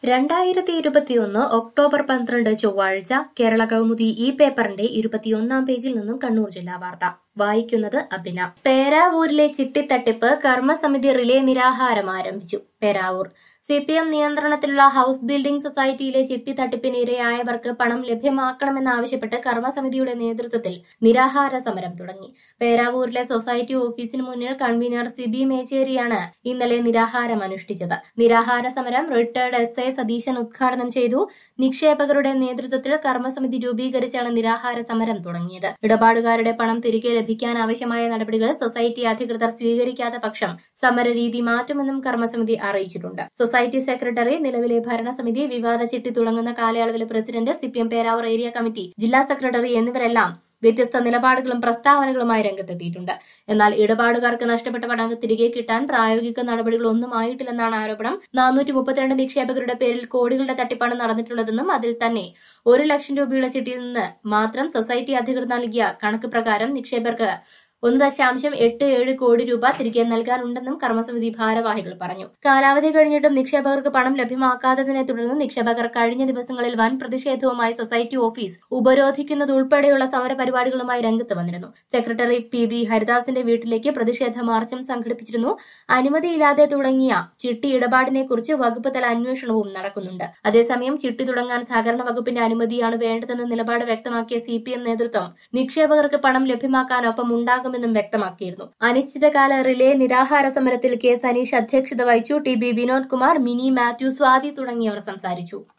രണ്ടായിരത്തി ഇരുപത്തിയൊന്ന് ഒക്ടോബർ പന്ത്രണ്ട് ചൊവ്വാഴ്ച കേരള കൗമുദി ഈ പേപ്പറിന്റെ ഇരുപത്തിയൊന്നാം പേജിൽ നിന്നും കണ്ണൂർ ജില്ലാ വാർത്ത വായിക്കുന്നത് അഭിന പേരാവൂരിലെ ചിട്ടിത്തട്ടിപ്പ് കർമ്മസമിതി റിലേ നിരാഹാരം ആരംഭിച്ചു പേരാവൂർ സി പി എം നിയന്ത്രണത്തിലുള്ള ഹൌസ് ബിൽഡിംഗ് സൊസൈറ്റിയിലെ ചിട്ടി തട്ടിപ്പിന് ഇരയായവർക്ക് പണം ലഭ്യമാക്കണമെന്നാവശ്യപ്പെട്ട് കർമ്മസമിതിയുടെ നേതൃത്വത്തിൽ നിരാഹാര സമരം തുടങ്ങി പേരാവൂരിലെ സൊസൈറ്റി ഓഫീസിന് മുന്നിൽ കൺവീനർ സിബി മേച്ചേരിയാണ് ഇന്നലെ നിരാഹാരം അനുഷ്ഠിച്ചത് നിരാഹാര സമരം റിട്ടയർഡ് എസ് എ സതീശൻ ഉദ്ഘാടനം ചെയ്തു നിക്ഷേപകരുടെ നേതൃത്വത്തിൽ കർമ്മസമിതി രൂപീകരിച്ചാണ് നിരാഹാര സമരം തുടങ്ങിയത് ഇടപാടുകാരുടെ പണം തിരികെ ലഭിക്കാൻ ആവശ്യമായ നടപടികൾ സൊസൈറ്റി അധികൃതർ സ്വീകരിക്കാത്ത പക്ഷം സമരരീതി മാറ്റുമെന്നും കർമ്മസമിതി അറിയിച്ചിട്ടുണ്ട് സൊസൈറ്റി സെക്രട്ടറി നിലവിലെ ഭരണസമിതി വിവാദ ചിട്ടി തുടങ്ങുന്ന കാലയളവിലെ president CPM Peravoor area committee ജില്ലാ സെക്രട്ടറി എന്നിവരെല്ലാം വ്യത്യസ്ത നിലപാടുകളും പ്രസ്താവനകളുമായി രംഗത്തെത്തിയിട്ടുണ്ട് എന്നാൽ ഇടപാടുകാർക്ക് നഷ്ടപ്പെട്ട പണം തിരികെ കിട്ടാൻ പ്രായോഗിക നടപടികളൊന്നും ആയിട്ടില്ലെന്നാണ് ആരോപണം നാനൂറ്റി മുപ്പത്തിരണ്ട് നിക്ഷേപകരുടെ പേരിൽ കോടികളുടെ തട്ടിപ്പാണ് നടന്നിട്ടുള്ളതെന്നും അതിൽ തന്നെ ഒരു ലക്ഷം രൂപയുടെ ചിട്ടിയിൽ നിന്ന് മാത്രം സൊസൈറ്റി അധികൃതർ നൽകിയ കണക്ക് പ്രകാരം നിക്ഷേപകർക്ക് ഒന്ന് ദശാംശം എട്ട് ഏഴ് കോടി രൂപ തിരികെ നൽകാനുണ്ടെന്നും കർമ്മസമിതി ഭാരവാഹികൾ പറഞ്ഞു കാലാവധി കഴിഞ്ഞിട്ടും നിക്ഷേപകർക്ക് പണം ലഭ്യമാക്കാത്തതിനെ തുടർന്ന് നിക്ഷേപകർ കഴിഞ്ഞ ദിവസങ്ങളിൽ വൻ പ്രതിഷേധവുമായി സൊസൈറ്റി ഓഫീസ് ഉപരോധിക്കുന്നത് ഉൾപ്പെടെയുള്ള സമരപരിപാടികളുമായി രംഗത്ത് വന്നിരുന്നു സെക്രട്ടറി പി വി ഹരിദാസിന്റെ വീട്ടിലേക്ക് പ്രതിഷേധ മാർച്ചും സംഘടിപ്പിച്ചിരുന്നു അനുമതിയില്ലാതെ തുടങ്ങിയ ചിട്ടി ഇടപാടിനെ കുറിച്ച് വകുപ്പ് തല അന്വേഷണവും നടക്കുന്നുണ്ട് അതേസമയം ചിട്ടി തുടങ്ങാൻ സഹകരണ വകുപ്പിന്റെ അനുമതിയാണ് വേണ്ടതെന്ന നിലപാട് വ്യക്തമാക്കിയ സി പി എം നേതൃത്വം നിക്ഷേപകർക്ക് പണം ലഭ്യമാക്കാനൊപ്പം ഉണ്ടാകും ഉണ്ടാകുമെന്നും വ്യക്തമാക്കിയിരുന്നു അനിശ്ചിതകാല റിലേ നിരാഹാര സമരത്തിൽ കെ സനീഷ് അധ്യക്ഷത വഹിച്ചു T B Vinod Kumar Mini Mathew Swathi തുടങ്ങിയവർ സംസാരിച്ചു